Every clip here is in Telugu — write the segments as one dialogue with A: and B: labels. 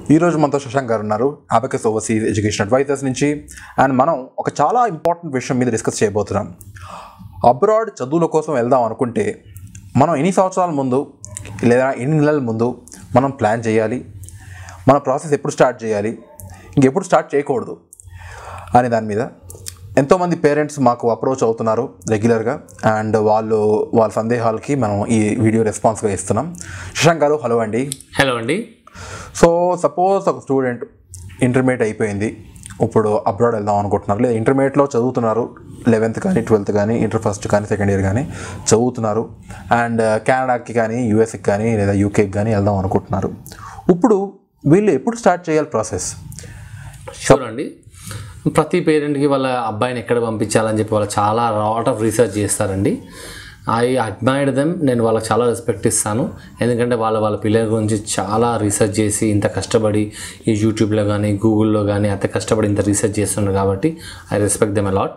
A: ఈరోజు మనతో శశాంక్ గారు ఉన్నారు అబకస్ ఓవర్సీస్ ఎడ్యుకేషన్ అడ్వైజర్స్ నుంచి అండ్ మనం ఒక చాలా ఇంపార్టెంట్ విషయం మీద డిస్కస్ చేయబోతున్నాం అబ్రాడ్ చదువుల కోసం వెళ్దాం అనుకుంటే మనం ఎన్ని సంవత్సరాల ముందు లేదా ఎన్ని నెలల ముందు మనం ప్లాన్ చేయాలి మన ప్రాసెస్ ఎప్పుడు స్టార్ట్ చేయాలి ఇంకెప్పుడు స్టార్ట్ చేయకూడదు అనే దాని మీద ఎంతోమంది పేరెంట్స్ మాకు అప్రోచ్ అవుతున్నారు రెగ్యులర్గా అండ్ వాళ్ళు వాళ్ళ సందేహాలకి మనం ఈ వీడియో రెస్పాన్స్గా ఇస్తున్నాం శశాంక్ గారు హలో అండి
B: హలో అండి
A: సో సపోజ్ ఒక స్టూడెంట్ ఇంటర్మీడియట్ అయిపోయింది ఇప్పుడు అబ్రాడ్ వెళ్దాం అనుకుంటున్నారు లేదా ఇంటర్మీడియట్లో చదువుతున్నారు లెవెన్త్ కానీ ట్వెల్త్ కానీ ఇంటర్ ఫస్ట్ కానీ సెకండ్ ఇయర్ కానీ చదువుతున్నారు అండ్ కెనడాకి కానీ యూఎస్కి కానీ లేదా యూకేకి కానీ వెళ్దాం అనుకుంటున్నారు ఇప్పుడు వీళ్ళు ఎప్పుడు స్టార్ట్ చేయాలి ప్రాసెస్
B: షూర్ అండి ప్రతి పేరెంట్కి వాళ్ళ అబ్బాయిని ఎక్కడ పంపించాలని చెప్పి వాళ్ళు చాలా లాట్ ఆఫ్ రీసెర్చ్ చేస్తారండి ఐ అడ్మైర్డ్ దెమ్ నేను వాళ్ళకి చాలా రెస్పెక్ట్ ఇస్తాను ఎందుకంటే వాళ్ళ వాళ్ళ పిల్లల గురించి చాలా రీసెర్చ్ చేసి ఇంత కష్టపడి ఈ యూట్యూబ్లో కానీ గూగుల్లో కానీ అంత కష్టపడి ఇంత రీసెర్చ్ చేస్తున్నారు కాబట్టి I respect them a lot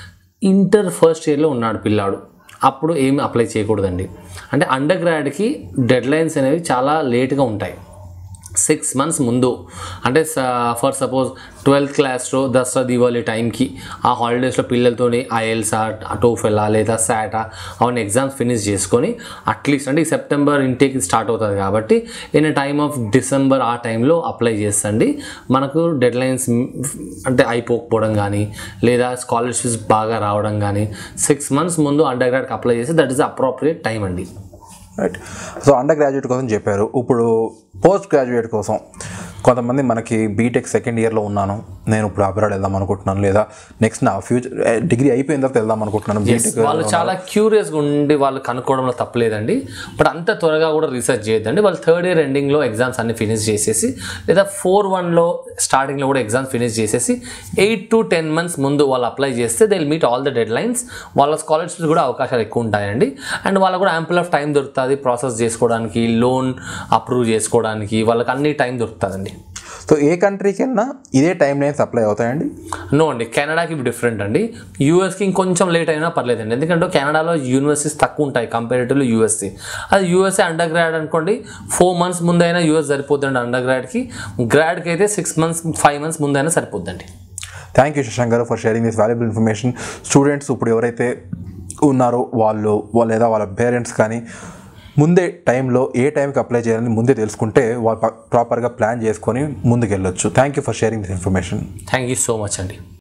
B: inter first ఇయర్లో ఉన్నాడు పిల్లాడు అప్పుడు ఏమి అప్లై చేయకూడదండి అంటే అండర్ గ్రాడ్కి డెడ్ లైన్స్ అనేవి చాలా లేట్గా ఉంటాయి సిక్స్ మంత్స్ ముందు అంటే ఫర్ సపోజ్ ట్వెల్త్ క్లాస్లో దసరా దీపావళి టైంకి ఆ హాలిడేస్లో పిల్లలతోని ఐఎల్సా టోఫెలా లేదా శాటా అవన్నీ ఎగ్జామ్స్ ఫినిష్ చేసుకొని అట్లీస్ట్ అంటే ఈ సెప్టెంబర్ ఇంటేక్ స్టార్ట్ అవుతుంది కాబట్టి ఇన్ టైమ్ ఆఫ్ డిసెంబర్ ఆ టైంలో అప్లై చేస్తండి మనకు డెడ్ లైన్స్ అంటే అయిపోకపోవడం కానీ లేదా స్కాలర్షిప్స్ బాగా రావడం కానీ సిక్స్ మంత్స్ ముందు అండర్ గ్రాడ్కి అప్లై చేసి దట్ ఈస్ అప్రోప్రియేట్ టైం అండి
A: రైట్ సో అండర్ గ్రాడ్యుయేట్ కోసం చెప్పారు ఇప్పుడు పోస్ట్ గ్రాడ్యుయేట్ కోసం కొంతమంది మనకి బీటెక్ సెకండ్ ఇయర్లో ఉన్నాను నేను ఇప్పుడు అబ్రాడ్ వెళ్దాం అనుకుంటున్నాను లేదా నెక్స్ట్ నా ఫ్యూచర్ డిగ్రీ అయిపోయిన తర్వాత వెళ్దాం అనుకుంటున్నాను బీటెక్
B: వాళ్ళు చాలా క్యూరియస్గా ఉండి వాళ్ళు కనుక్కోవడంలో తప్పలేదండి బట్ అంత త్వరగా కూడా రీసెర్చ్ చేయొద్దండి వాళ్ళు థర్డ్ ఇయర్ ఎండింగ్లో ఎగ్జామ్స్ అన్ని ఫినిష్ చేసేసి లేదా ఫోర్ వన్లో స్టార్టింగ్లో కూడా ఎగ్జామ్స్ ఫినిష్ చేసేసి ఎయిట్ టు టెన్ మంత్స్ ముందు వాళ్ళు అప్లై చేస్తే they meet all the deadlines వాళ్ళ స్కాలర్షిప్స్ కూడా అవకాశాలు ఎక్కువ ఉంటాయండి అండ్ వాళ్ళకు కూడా యాంపుల్ ఆఫ్ టైం దొరుకుతుంది ప్రాసెస్ చేసుకోవడానికి లోన్ అప్రూవ్ చేసుకోవడానికి వాళ్ళకి అన్ని టైం దొరుకుతుందండి
A: సో ఏ కంట్రీకి వెళ్ళినా ఇదే టైం లైన్స్ అప్లై అవుతాయండి
B: నో అండి కెనడాకి డిఫరెంట్ అండి యూఎస్కి ఇంకొంచెం లేట్ అయినా పర్లేదండి ఎందుకంటే కెనడాలో యూనివర్సిటీస్ తక్కువ ఉంటాయి కంపారిటివ్లీ యూఎస్సి అది యూఎస్ఏ అండర్ గ్రాడ్ అనుకోండి ఫోర్ మంత్స్ ముందైనా యూఎస్ సరిపోద్దండి అండర్ గ్రాడ్కి గ్రాడ్కి అయితే సిక్స్ మంత్స్ ఫైవ్ మంత్స్ ముందైనా సరిపోద్దండి
A: thank you Shashank garu for sharing this valuable information students ఇప్పుడు ఎవరైతే ఉన్నారో వాళ్ళు వాళ్ళ లేదా వాళ్ళ పేరెంట్స్ కానీ ముందే టైంలో ఏ టైంకి అప్లై చేయాలని ముందే తెలుసుకుంటే వాళ్ళు ప్రాపర్గా ప్లాన్ చేసుకొని ముందుకు వెళ్ళొచ్చు thank you for sharing this information
B: thank you so much అండి